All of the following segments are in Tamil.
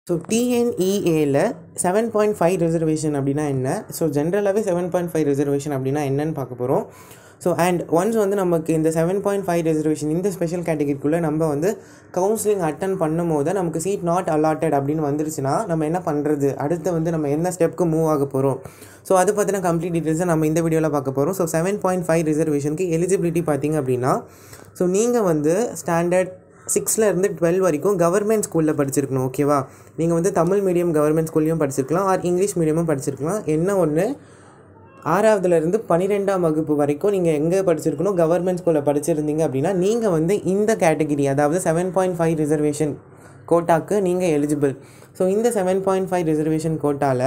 ஸோ டிஎன்இஏல செவன் பாயிண்ட் ஃபைவ் ரிசர்வேஷன் அப்படின்னா என்ன ஸோ ஜென்ரலாகவே செவன் பாயிண்ட் ஃபைவ் ரிசர்வேஷன் அப்படின்னா என்னன்னு பார்க்க போகிறோம் ஸோ அண்ட் ஒன்ஸ் வந்து நமக்கு இந்த செவன் பாயிண்ட் ஃபைவ் ரிசர்வேஷன் இந்த ஸ்பெஷல் கேட்டகரிக்குள்ளே நம்ம வந்து கவுன்சிலிங் அட்டன் பண்ணும் போது நமக்கு சீட் நாட் அலாட்டட் அப்படின்னு வந்துருச்சுன்னா நம்ம என்ன பண்ணுறது அடுத்து வந்து நம்ம என்ன ஸ்டெப்க்கு மூவ் ஆக போகிறோம் ஸோ அது பற்றின கம்ப்ளீட் டீட்டெயில்ஸை நம்ம இந்த வீடியோவில் பார்க்க போகிறோம் ஸோ செவன் பாயிண்ட் ஃபைவ் ரிசர்வேஷனுக்கு எலிஜிபிலிட்டி பார்த்தீங்க அப்படின்னா ஸோ நீங்கள் வந்து ஸ்டாண்டர்ட் சிக்ஸில் இருந்து டுவெல் வரைக்கும் கவர்மெண்ட் ஸ்கூலில் படிச்சிருக்கணும் ஓகேவா நீங்கள் வந்து தமிழ் மீடியம் கவர்மெண்ட் ஸ்கூல்லையும் படிச்சிருக்கலாம் ஆர் இங்கிலீஷ் மீடியமும் படிச்சிருக்கலாம் என்ன ஒன்று ஆறாவதுலேருந்து பன்னிரெண்டாம் வகுப்பு வரைக்கும் நீங்கள் எங்கே படிச்சிருக்கணும் கவர்மெண்ட் ஸ்கூலில் படிச்சிருந்தீங்க அப்படின்னா நீங்கள் வந்து இந்த கேட்டகிரி அதாவது செவன் பாயிண்ட் ஃபைவ் ரிசர்வேஷன் கோட்டாக்கு நீங்கள் எலிஜிபிள் ஸோ இந்த செவன் பாயிண்ட் ஃபைவ் ரிசர்வேஷன் கோட்டாவில்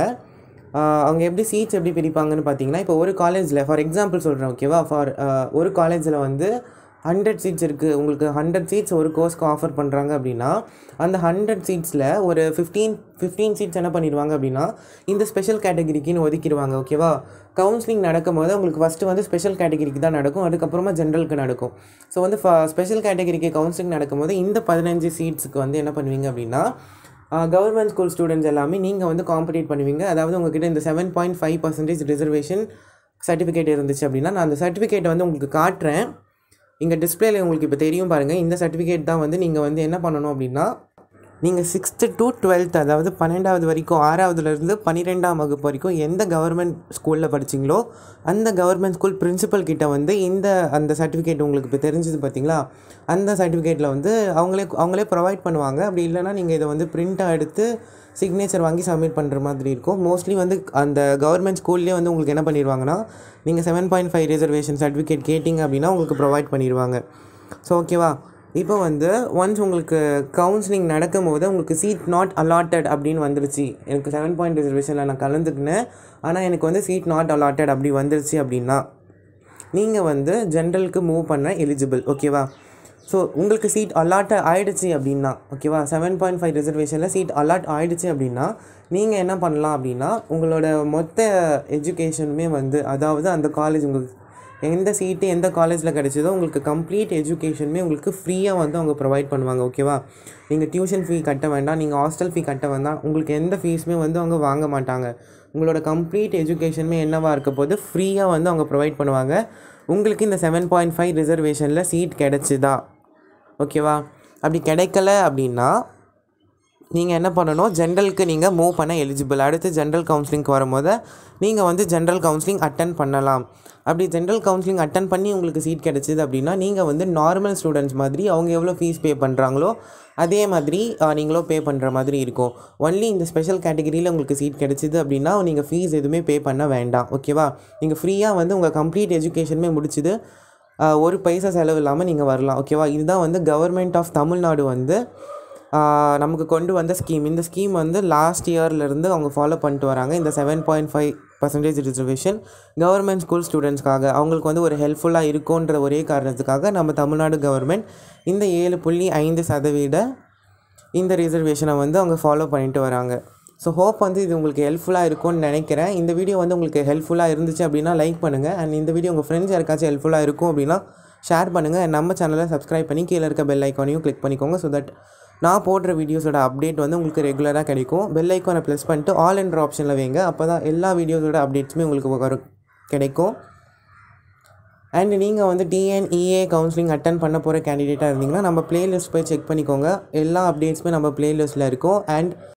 அவங்க எப்படி சீட்ஸ் எப்படி பிரிப்பாங்கன்னு பார்த்தீங்கன்னா இப்போ ஒரு காலேஜில் ஃபார் எக்ஸாம்பிள் சொல்கிறேன் ஓகேவா ஃபார் ஒரு காலேஜில் வந்து ஹண்ட்ரட் சீட்ஸ் இருக்குது உங்களுக்கு ஹண்ட்ரட் சீட்ஸ் ஒரு கோர்ஸ்க்கு ஆஃபர் பண்ணுறாங்க அப்படின்னா அந்த ஹண்ட்ரட் சீட்ஸில் ஒரு ஃபிஃப்டீன் ஃபிஃப்டீன் சீட்ஸ் என்ன பண்ணிடுவாங்க அப்படின்னா இந்த ஸ்பெஷல் கேட்டகிரிக்குன்னு ஒதுக்கிடுவாங்க ஓகேவா கவுன்சிலிங் நடக்கும் போது உங்களுக்கு ஃபஸ்ட்டு வந்து ஸ்பெஷல் கேட்டகிரிக்கு தான் நடக்கும் அதுக்கப்புறமா ஜென்ரலுக்கு நடக்கும் ஸோ வந்து ஸ்பெஷல் கேட்டகிரிக்கு கவுன்சிலிங் நடக்கும்போது இந்த பதினஞ்சு சீட்ஸுக்கு வந்து என்ன பண்ணுவீங்க அப்படின்னா கவர்மெண்ட் ஸ்கூல் ஸ்டூடெண்ட்ஸ் எல்லாமே நீங்கள் வந்து காம்படேட் பண்ணுவீங்க அதாவது உங்ககிட்ட இந்த seven point five percentage reservation certificate இருந்துச்சு அப்படின்னா நான் அந்த சர்டிஃபிகேட்டை வந்து உங்களுக்கு காட்டுறேன் இங்கே டிஸ்பிளேல உங்களுக்கு இப்போ தெரியும் பாருங்கள் இந்த சர்டிஃபிகேட் தான் வந்து நீங்கள் வந்து என்ன பண்ணணும் அப்படின்னா நீங்கள் சிக்ஸ்த்து டு டுவெல்த் அதாவது பன்னெண்டாவது வரைக்கும் ஆறாவதுலேருந்து பன்னிரெண்டாம் வகுப்பு வரைக்கும் எந்த கவர்மெண்ட் ஸ்கூலில் படிச்சிங்களோ அந்த கவர்மெண்ட் ஸ்கூல் பிரின்சிபல் கிட்ட வந்து இந்த அந்த சர்டிஃபிகேட் உங்களுக்கு இப்போ தெரிஞ்சது பார்த்தீங்களா அந்த சர்டிஃபிகேட்டில் வந்து அவங்களே அவங்களே ப்ரொவைட் பண்ணுவாங்க அப்படி இல்லைனா நீங்கள் இதை வந்து பிரிண்ட்டாக எடுத்து சிக்னேச்சர் வாங்கி சப்மிட் பண்ணுற மாதிரி இருக்கும் மோஸ்ட்லி வந்து அந்த கவர்மெண்ட் ஸ்கூல்லேயே வந்து உங்களுக்கு என்ன பண்ணிடுவாங்கன்னா நீங்கள் seven point five reservation certificate கேட்டிங்க அப்படின்னா உங்களுக்கு ப்ரொவைட் பண்ணிடுவாங்க ஸோ ஓகேவா இப்போ வந்து ஒன்ஸ் உங்களுக்கு கவுன்சிலிங் நடக்கும் போது உங்களுக்கு சீட் நாட் அலாட்டட் அப்படின்னு வந்துருச்சு எனக்கு செவன் பாயிண்ட் ரிசர்வேஷனில் நான் கலந்துக்கினேன் ஆனால் எனக்கு வந்து சீட் நாட் அலாட்டட் அப்படி வந்துருச்சு அப்படின்னா நீங்கள் வந்து ஜென்ரலுக்கு மூவ் பண்ண எலிஜிபிள் ஓகேவா ஸோ உங்களுக்கு சீட் அலாட் ஆகிடுச்சு அப்படின்னா ஓகேவா செவன் பாயிண்ட் ஃபைவ் ரிசர்வேஷனில் சீட் அலாட் ஆகிடுச்சு அப்படின்னா நீங்கள் என்ன பண்ணலாம் அப்படின்னா உங்களோட மொத்த எஜுகேஷனுமே வந்து அதாவது அந்த காலேஜ் உங்களுக்கு எந்த சீட்டு எந்த காலேஜில் கிடைச்சதோ உங்களுக்கு கம்ப்ளீட் எஜுகேஷனுமே உங்களுக்கு ஃப்ரீயாக வந்து அவங்க ப்ரொவைட் பண்ணுவாங்க ஓகேவா நீங்கள் டியூஷன் ஃபீ கட்ட வேண்டாம் நீங்கள் ஹாஸ்டல் ஃபீ கட்ட வேண்டாம் உங்களுக்கு எந்த ஃபீஸுமே வந்து அவங்க வாங்க மாட்டாங்க உங்களோட கம்ப்ளீட் எஜுகேஷனுமே என்னவாக இருக்க போது ஃப்ரீயாக வந்து அவங்க ப்ரொவைட் பண்ணுவாங்க உங்களுக்கு இந்த செவன் பாயிண்ட் ஃபைவ் ரிசர்வேஷனில் சீட் கிடச்சிதா ஓகேவா அப்படி கிடைக்கல அப்படின்னா நீங்கள் என்ன பண்ணணும் ஜென்ரலுக்கு நீங்கள் மூவ் பண்ண எலிஜிபிள் அடுத்து ஜென்ரல் கவுன்சிலிங்க்கு வரும்போது நீங்கள் வந்து ஜென்ரல் கவுன்சிலிங் அட்டன் பண்ணலாம் அப்படி ஜென்ரல் கவுன்சிலிங் அட்டன் பண்ணி உங்களுக்கு சீட் கிடச்சிது அப்படின்னா நீங்கள் வந்து நார்மல் ஸ்டூடெண்ட்ஸ் மாதிரி அவங்க எவ்வளோ ஃபீஸ் பே பண்ணுறாங்களோ அதே மாதிரி நீங்களும் பே பண்ணுற மாதிரி இருக்கும் ஒன்லி இந்த ஸ்பெஷல் கேட்டகிரியில் உங்களுக்கு சீட் கிடச்சிது அப்படின்னா நீங்கள் ஃபீஸ் எதுவுமே பே பண்ண வேண்டாம் ஓகேவா நீங்கள் ஃப்ரீயாக வந்து உங்கள் கம்ப்ளீட் எஜுகேஷனுமே முடிச்சுது ஒரு பைசா செலவு இல்லாமல் நீங்கள் வரலாம் ஓகேவா இதுதான் வந்து கவர்மெண்ட் ஆஃப் தமிழ்நாடு வந்து நமக்கு கொண்டு வந்த ஸ்கீம் இந்த ஸ்கீம் வந்து லாஸ்ட் இயர்லேருந்து அவங்க ஃபாலோ பண்ணிட்டு வராங்க இந்த seven point five percentage reservation government school ஸ்டூடெண்ட்ஸ்க்காக அவங்களுக்கு வந்து ஒரு ஹெல்ப்ஃபுல்லாக இருக்குன்ற ஒரே காரணத்துக்காக நம்ம தமிழ்நாடு கவர்மெண்ட் இந்த ஏழு புள்ளி ஐந்து சதவீத இந்த ரிசர்வேஷனை வந்து அவங்க ஃபாலோ பண்ணிட்டு வராங்க ஸோ ஹோப் வந்து இது உங்களுக்கு ஹெல்ப்ஃபுல்லாக இருக்கும்னு நினைக்கிறேன் இந்த வீடியோ வந்து உங்களுக்கு ஹெல்ப்ஃபுல்லாக இருந்துச்சு அப்படின்னா லைக் பண்ணுங்கள் அண்ட் இந்த வீடியோ உங்கள் ஃப்ரெண்ட்ஸ் யாருக்காச்சும் ஹெல்ப்ஃபுல்லாக இருக்கும் அப்படின்னா ஷேர் பண்ணுங்கள் நம்ம சேனலை சப்ஸ்கிரைப் பண்ணி கீழே இருக்க பெல் ஐக்கானையும் கிளிக் பண்ணிக்கோங்க ஸோ தட் நான் போடுற வீடியோஸோட அப்டேட் வந்து உங்களுக்கு ரெகுலராக கிடைக்கும் பெல் ஐக்கானை ப்ளஸ் பண்ணிட்டு ஆல் என்ற ஆப்ஷனில் வைங்க அப்போ தான் எல்லா வீடியோஸோட அப்டேட்ஸுமே உங்களுக்கு வரும் கிடைக்கும் அண்ட் நீங்கள் வந்து டிஎன்இஏ கவுன்சிலிங் அட்டன் பண்ண போகிற கேண்டிடேட்டாக இருந்தீங்கன்னா நம்ம ப்ளேலிஸ்ட் போய் செக் பண்ணிக்கோங்க எல்லா அப்டேட்ஸுமே நம்ம ப்ளேலிஸ்ட்டில் இருக்கும் அண்ட்